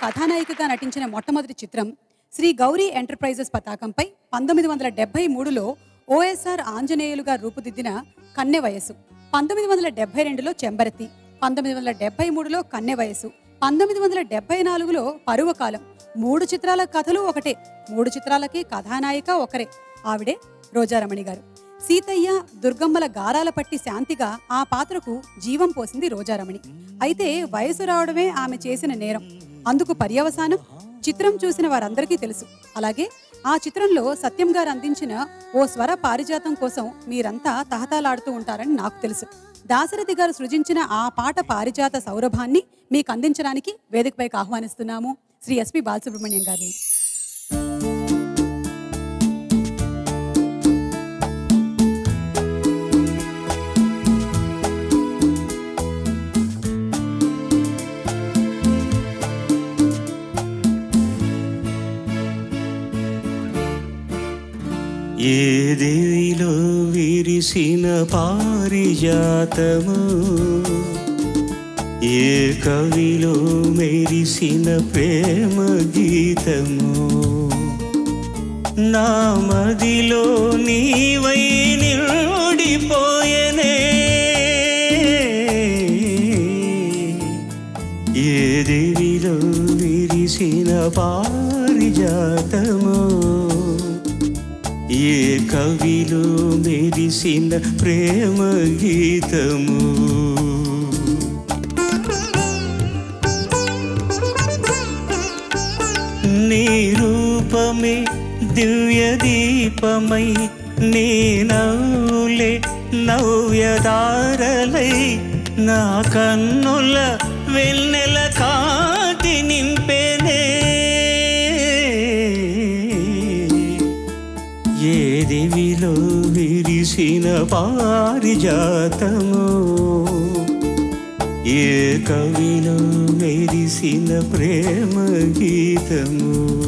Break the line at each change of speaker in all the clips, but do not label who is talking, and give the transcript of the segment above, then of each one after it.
కథానాయికగా నటించిన మొట్టమొదటి చిత్రం శ్రీ గౌరీ ఎంటర్ప్రైజెస్ పతాకంపై పంతొమ్మిది వందల డెబ్బై మూడులో ఓఎస్ఆర్ ఆంజనేయులుగా రూపుదిద్దిన కన్నె వయసు పంతొమ్మిది వందల డెబ్బై రెండులో చెంబరతి పంతొమ్మిది వందల డెబ్బై మూడులో కన్నె వయసు పంతొమ్మిది వందల డెబ్బై నాలుగులో పరువకాలం మూడు చిత్రాల కథలు ఒకటే మూడు చిత్రాలకి కథానాయిక ఒకరే ఆవిడే రోజారమణి గారు సీతయ్య దుర్గమ్మల గారాల పట్టి శాంతిగా ఆ పాత్రకు జీవం పోసింది రోజారమణి అయితే వయసు రావడమే ఆమె చేసిన నేరం అందుకు పర్యవసానం చిత్రం చూసిన వారందరికీ తెలుసు అలాగే ఆ చిత్రంలో సత్యం గారు అందించిన ఓ స్వర పారిజాతం కోసం మీరంతా తహతాలాడుతూ ఉంటారని నాకు తెలుసు దాశరథి గారు సృజించిన ఆ పాట పారిజాత సౌరభాన్ని మీకు అందించడానికి వేదికపైకి ఆహ్వానిస్తున్నాము శ్రీ ఎస్పి బాలసుబ్రహ్మణ్యం గారిని
ఏ దేవిలో విరిసిన పారిజాతము ఏ కవిలో మెరిసిన ప్రేమ గీతము నా మదిలో నీవై నిండిపోయనే ఏ దేవిలో విరిసిన పారిజాతము ఏ కవిలో మెరిసిన ప్రేమ గీతము నీ రూపమే దివ్య దీపమై నీ నవ్వులే నవ్యదారలై నా కన్నుల వెన్నెల కాటి నింపెనే ఏ దివిలో విరిసిన పారిజాతము ఏ కవిలో మెరిసిన ప్రేమ గీతము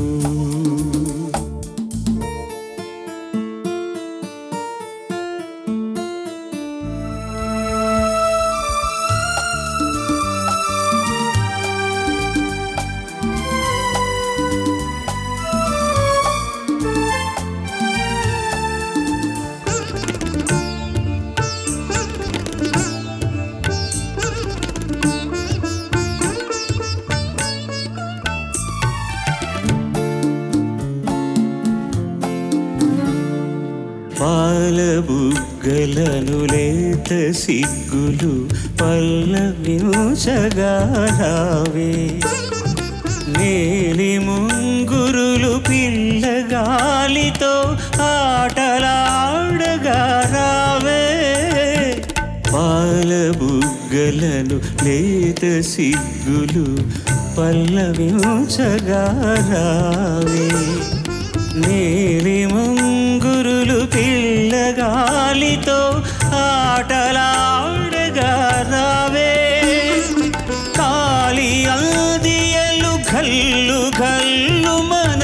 పాల బుగ్గలను లేత సిగ్గులు పల్లవించగా రావే నేలి ముంగురులు పిల్లగాలితో ఆటలాడగా రావే పాల బుగ్గలను లేత సిగ్గులు పల్లవించగా రావే నీలి ముంగురులు పిల్లగాలితో ఆటలాడగా రావే కాలి అందియలు గల్లు గల్లు మన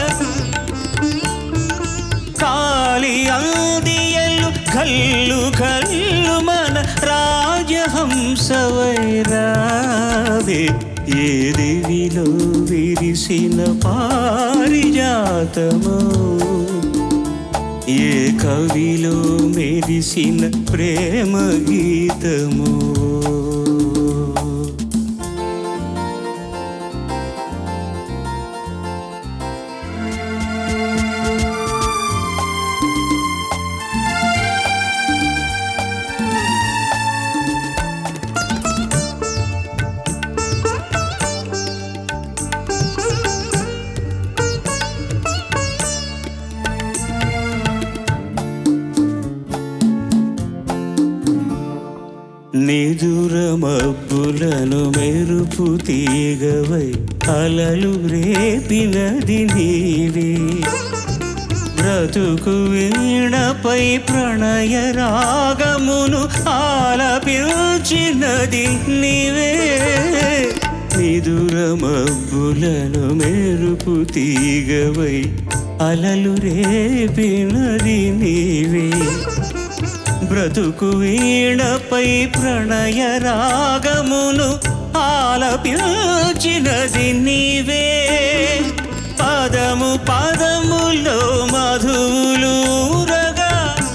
కాలి అందియలు గల్లు గల్లు మన రాజహంసవైరావే ఏ దేవిలో విరిసిన పారిజాతము ఏ కవిలో మెరిసిన ప్రేమ గీతము నిదుర మబ్బులను మెరుపు తీగవై అలలు రేపినది నీవే బ్రతుకు వీణపై ప్రణయ రాగమును ఆలపించినది నీవే నిదుర మబ్బులను మెరుపు తీగవై అలలు రేపినది నీవే బ్రతుకు వీణపై ప్రణయ రాగమును ఆలపించినది నీవే పదము పదములో మధువులూరగా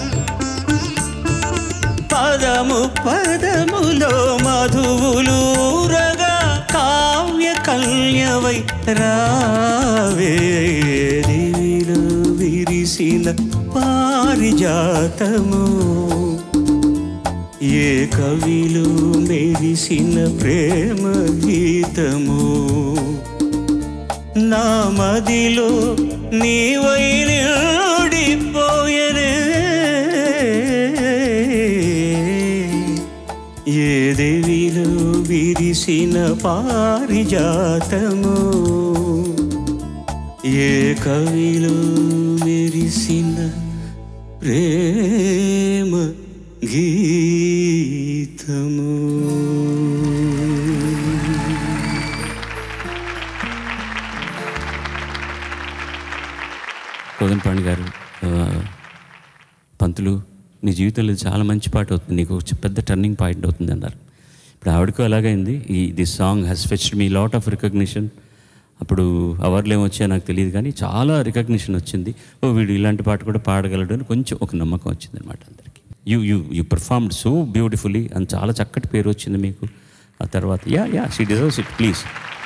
పదము పదములో మధువులూరగా కావ్య కల్యవై రావే దివిలో విరిసిన పారిజాతము ఏ కవిలో మెరిసిన ప్రేమ గీతము నా మదిలో నీవై నిండిపోయనే ఏ దేవిలో విరిసిన పారిజాతము ఏ కవిలో మెరిసిన ప్రేమ గీతము కోదంపాణి గారు ఆ, పంతులు నీ జీవితంలో ఇది చాలా మంచి పాట అవుతుంది నీకు ఒక పెద్ద టర్నింగ్ పాయింట్ అవుతుంది అన్నారు ఇప్పుడు ఆవిడకు అలాగైంది ఈ this song has fetched me lot of recognition అప్పుడు అవర్లు ఏమొచ్చాయో నాకు తెలియదు కానీ చాలా రికగ్నిషన్ వచ్చింది ఓ వీడు ఇలాంటి పాట కూడా పాడగలడు అని కొంచెం ఒక నమ్మకం వచ్చింది అనమాట అందరికీ you you you performed so beautifully అని చాలా చక్కటి పేరు వచ్చింది మీకు ఆ తర్వాత yeah yeah she deserves it please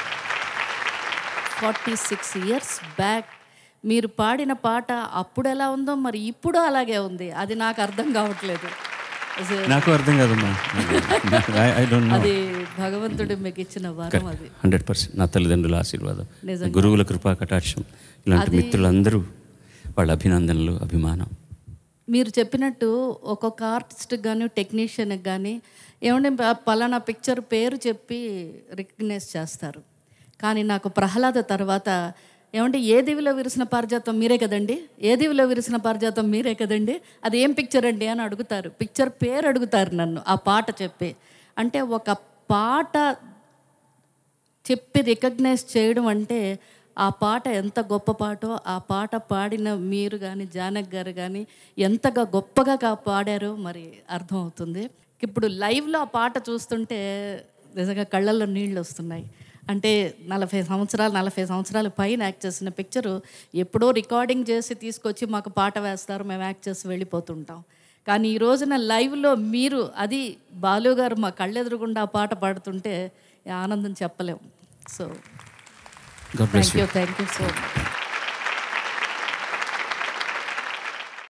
forty six years back మీరు పాడిన పాట అప్పుడు ఎలా ఉందో మరి ఇప్పుడు అలాగే ఉంది అది నాకు అర్థం కావట్లేదు అసలు
నాకు అర్థం కాదమ్మా ఐ డోంట్ నో
అది భగవంతుడు మీకు ఇచ్చిన వరం అది
హండ్రెడ్ పర్సెంట్ నా తల్లిదండ్రుల ఆశీర్వాదం
నిజంగా.
గురువుల కృపా కటాక్షం ఇలాంటి మిత్రులందరూ వాళ్ళ అభినందనలు అభిమానం
మీరు చెప్పినట్టు ఒక్కొక్క ఆర్టిస్ట్కి కానీ టెక్నీషియన్కి కానీ ఏమంటే ప- పలానా పిక్చర్ పేరు చెప్పి రికగ్నైజ్ చేస్తారు కానీ నాకు ప్రహ్లాద తర్వాత ఏమంటే ఏ దివిలో విరిసిన పారిజాతం మీరే కదండి ఏ దివిలో విరిసిన పారిజాతం మీరే కదండి అది ఏం పిక్చర్ అండి అని అడుగుతారు పిక్చర్ పేరు అడుగుతారు నన్ను ఆ పాట చెప్పి అంటే ఒక పాట చెప్పి రికగ్నైజ్ చేయడం అంటే ఆ పాట ఎంత గొప్ప పాటో ఆ పాట పాడిన మీరు కానీ జానక్ గారు కానీ ఎంతగా గొప్పగా కా పాడారో మరి అర్థమవుతుంది ఇప్పుడు లైవ్లో ఆ పాట చూస్తుంటే నిజంగా కళ్ళల్లో నీళ్ళు వస్తున్నాయి అంటే నలభై సంవత్సరాలు నలభై సంవత్సరాల పైన యాక్ట్ చేసిన పిక్చరు ఎప్పుడో రికార్డింగ్ చేసి తీసుకొచ్చి మాకు పాట వేస్తారు మేము యాక్ట్ చేసి వెళ్ళిపోతుంటాం కానీ ఈ రోజున లైవ్లో మీరు అది బాలు గారు మా కళ్ళెదురుగుండా ఆ పాట పాడుతుంటే ఈ ఆనందం చెప్పలేము so
God bless
thank you thank you so much